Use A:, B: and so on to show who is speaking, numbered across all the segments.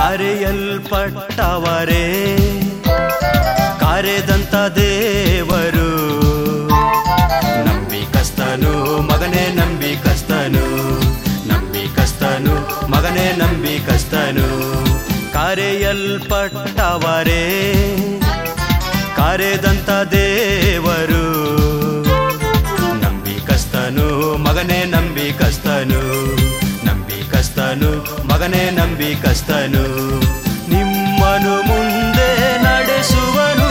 A: ಕರೆಯಲ್ಪಟ್ಟವರೇ ಕರೆದಂತ ದೇವರು ನಂಬಿಕಸ್ತನು ಮಗನೇ ನಂಬಿಕಸ್ತನು ನಂಬಿಕಸ್ತನು ಮಗನೇ ನಂಬಿಕಸ್ತನು ಕರೆಯಲ್ಪಟ್ಟವರೇ ಕರೆದಂತ ದೇವರು ನಂಬಿಕಸ್ತನು ಮಗನೇ ನಂಬಿಕಸ್ತನು ನಂಬಿಕಸ್ತನು ಮಗನೇ ನಂಬಿಕಸ್ತನು ನಿಮ್ಮನು ಮುಂದೆ ನಡೆಸುವನು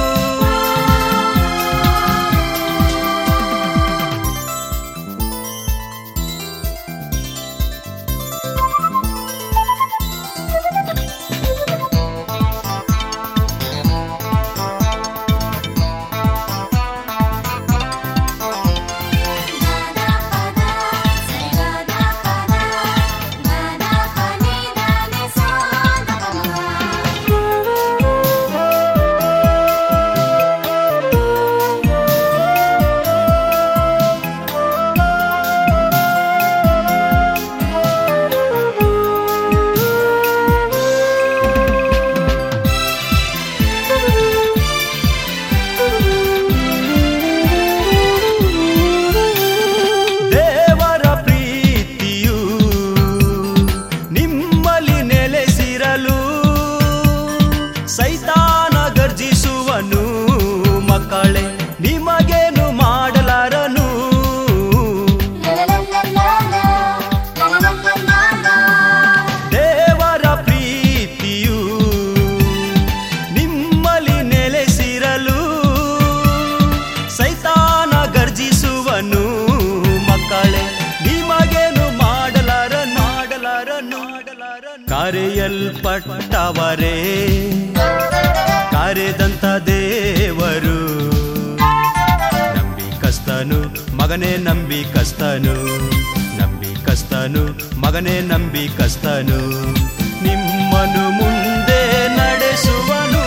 B: ಗಾದಾ ಪದ ಸರಿ ಗಾದಾ ಪದ ಗಾದಾ ಪನಿ ದಾನೆ ಸಾದ
A: ದೇವರ ಪ್ರೀತಿಯು ನಿಮ್ಮಲ್ಲಿ ನೆಲೆಸಿರಲು ಸೈತಾನ ಗರ್ಜಿಸುವನು ಮಕ್ಕಳೇ ನಿಮಗೇನು ಮಾಡಲಾರನು ದೇವರ ಪ್ರೀತಿಯು ನಿಮ್ಮಲ್ಲಿ ನೆಲೆಸಿರಲು ಸೈತಾನ ಗರ್ಜಿಸುವನು ಮಕ್ಕಳೇ ನಿಮಗೇನು ಮಾಡಲಾರ ಮಾಡಲಾರ ಮಾಡಲಾರ ಕರೆಯಲ್ಪಟ್ಟವರೇ ಕರೆದಂತ ದೇವರು ನಂಬಿಕಸ್ತನು ಮಗನೇ ನಂಬಿಕಸ್ತನು ನಂಬಿಕಸ್ತನು ಮಗನೇ ನಂಬಿಕಸ್ತನು ನಿಮ್ಮನು ಮುಂದೆ ನಡೆಸುವನು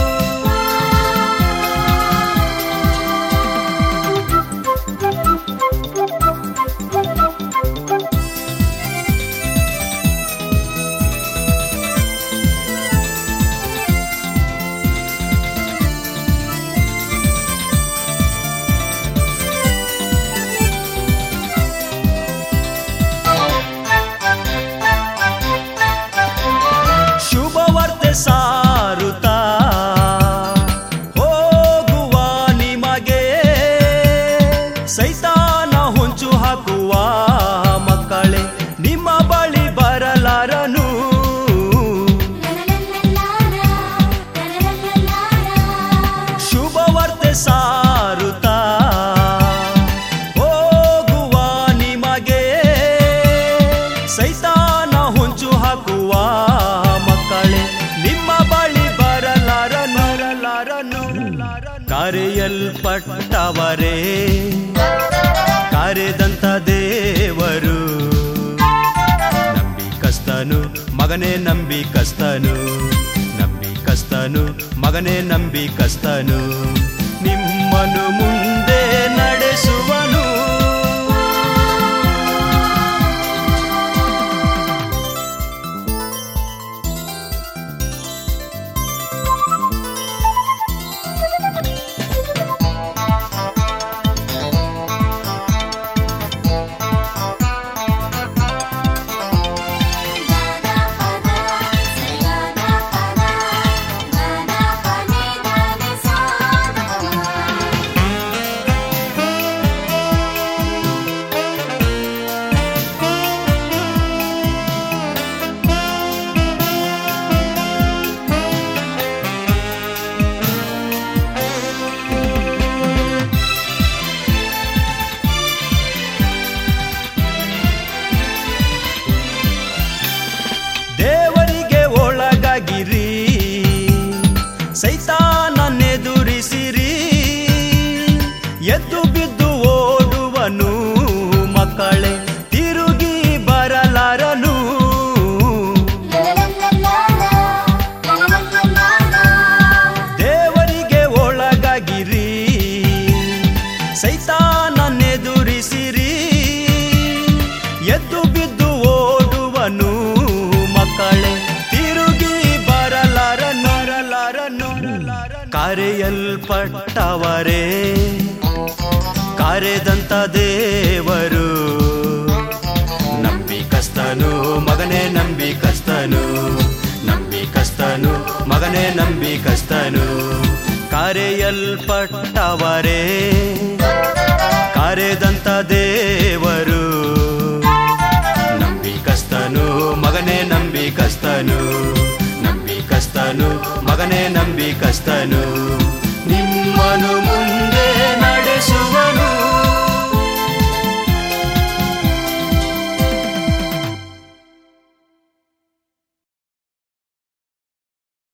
A: ಶುಭವಾರ್ತೆ ಸಾರುತ್ತಾ ಹೋಗುವ ನಿಮಗೆ ಸೈತಾನ ಹೊಂಚು ಹಾಕುವ ಮಕ್ಕಳೇ ನಿಮ್ಮ ಬಳಿ ಬರಲಾರನು ಶುಭವಾರ್ತೆ ಸಾರುತ್ತಾ ಹೋಗುವ ನಿಮಗೆ ಸೈತಾನ ಹೊಂಚು ಹಾಕುವ ಮಕ್ಕಳೇ ನಿಮ್ಮ ಬಳಿ ಬರಲಾರ ನರಲಾರನು ಕರೆಯಲ್ಪಟ್ಟವರೇ ಕರೆದಂತ ದೇವರು ನಂಬಿಕಸ್ತನು ಮಗನೇ ನಂಬಿಕಸ್ತನು ನಂಬಿಕಸ್ತನು ಮಗನೇ ನಂಬಿಕಸ್ತನು ನಿಮ್ಮನು ಮುಂದೆ ನಡೆಸುವನು
B: ಗಾದಾ ಪದ ಸರಿ ಗಾದಾ ಪದ ಗಾದಾ ಪನಿ ದಾನೆ ಸಾದ
A: ದೇವರಿಗೆ ಒಳಗಾಗಿರಿ ಸೈತಾನನ್ನೆದುರಿಸಿರಿ ಎದ್ದು ಬಿದ್ದು ಓಡುವನು ಮಕ್ಕಳೇ ತಿರುಗಿ ಬರಲಾರನು ದೇವರಿಗೆ ಒಳಗಾಗಿರಿ ಸೈತಾನನ್ನೆದುರಿಸಿರಿ ಎದ್ದು ಬಿದ್ದು ಓಡುವನು ಮಕ್ಕಳೇ ತಿರುಗಿ ಕರೆಯಲ್ಪಟ್ಟವರೇ ಕರೆದಂತ ದೇವರು ನಂಬಿಕಸ್ತನು ಮಗನೇ ನಂಬಿಕಸ್ತನು ನಂಬಿಕಸ್ತನು ಮಗನೇ ನಂಬಿಕಸ್ತನು ಕರೆಯಲ್ಪಟ್ಟವರೇ ಕರೆದಂತ ದೇವರು ನಂಬಿಕಸ್ತನು ಮಗನೇ ನಂಬಿಕಸ್ತನು ನಂಬಿಕಸ್ತನು ಮಗನೇ ನಂಬಿಕಸ್ತನು